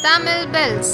Tamil Bells.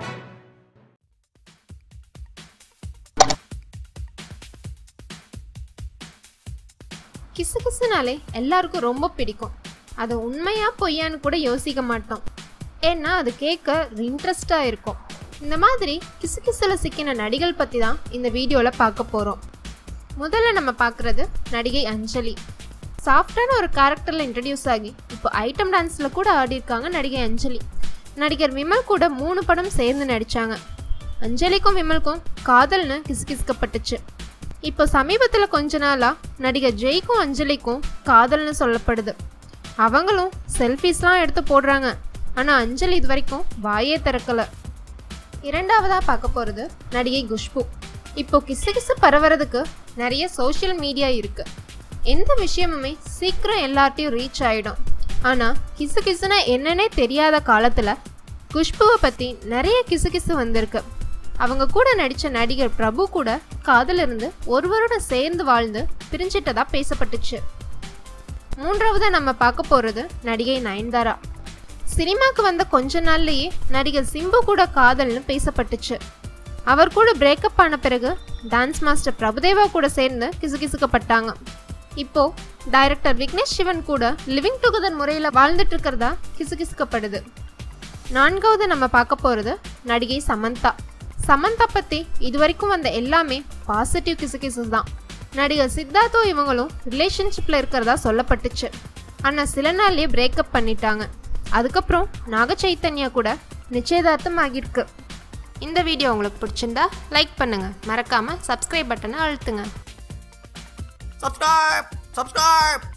கிசு கிசுனாலே எல்லாருக்கும் ரொம்ப பிடிக்கும் அது உண்மையா பொய்யான்னு கூட யோசிக்க மாட்டோம் ஏன்னா அது கேட்க இன்ட்ரெஸ்டாக இருக்கும் இந்த மாதிரி கிசு கிசுல சிக்கின நடிகள் பற்றி தான் இந்த வீடியோவில் பார்க்க போகிறோம் முதல்ல நம்ம பார்க்குறது நடிகை அஞ்சலி சாஃப்டான ஒரு கேரக்டரில் இன்ட்ரடியூஸ் ஆகி இப்போ ஐட்டம் டான்ஸில் கூட ஆடியிருக்காங்க நடிகை அஞ்சலி நடிகர் விமல் கூட மூணு படம் சேர்ந்து நடித்தாங்க அஞ்சலிக்கும் விமலுக்கும் காதல்னு கிசுகிசுக்கப்பட்டுச்சு இப்போ சமீபத்தில் கொஞ்ச நாளாக நடிகர் ஜெய்க்கும் அஞ்சலிக்கும் காதல்னு சொல்லப்படுது அவங்களும் செல்ஃபீஸ்லாம் எடுத்து போடுறாங்க ஆனால் அஞ்சலி இது வரைக்கும் வாயே திறக்கலை இரண்டாவதாக பார்க்க போகிறது நடிகை குஷ்பு இப்போ கிசுகிசு பரவுறதுக்கு நிறைய சோஷியல் மீடியா இருக்கு எந்த விஷயமுமே சீக்கிரம் எல்லார்ட்டையும் ரீச் ஆகிடும் ஆனால் கிசு கிசுனா என்னன்னே தெரியாத காலத்தில் குஷ்புவை பற்றி நிறைய கிசுகிசு வந்திருக்கு அவங்க கூட நடித்த நடிகர் பிரபு கூட காதல் இருந்து ஒரு வருடம் சேர்ந்து வாழ்ந்து பிரிஞ்சிட்டதா பேசப்பட்டுச்சு மூன்றாவதா நம்ம பார்க்க போகிறது நடிகை நயன்தாரா சினிமாக்கு வந்த கொஞ்ச நாள்லயே நடிகர் சிம்பு கூட காதல்னு பேசப்பட்டுச்சு அவர் கூட பிரேக்கப் ஆன பிறகு டான்ஸ் மாஸ்டர் பிரபுதேவா கூட சேர்ந்து கிசுகிசுக்கப்பட்டாங்க இப்போ டைரக்டர் விக்னேஷ் சிவன் கூட லிவிங் டுகெதர் முறையில் வாழ்ந்துட்டு இருக்கிறதா கிசுகிசுக்கப்படுது நான்காவது நம்ம பார்க்க போகிறது நடிகை சமந்தா சமந்தா பற்றி இது வரைக்கும் வந்த எல்லாமே பாசிட்டிவ் கிசுகிசஸ் தான் நடிகர் சித்தார்த்தோ இவங்களும் ரிலேஷன்ஷிப்பில் இருக்கிறதா சொல்லப்பட்டுச்சு ஆனால் சில நாள்லயே பிரேக்கப் பண்ணிட்டாங்க அதுக்கப்புறம் நாக சைத்தன்யா கூட நிச்சயதார்த்தம் ஆகியிருக்கு இந்த வீடியோ உங்களுக்கு பிடிச்சிருந்தா லைக் பண்ணுங்கள் மறக்காமல் சப்ஸ்கிரைப் பட்டனை அழுத்துங்க subscribe subscribe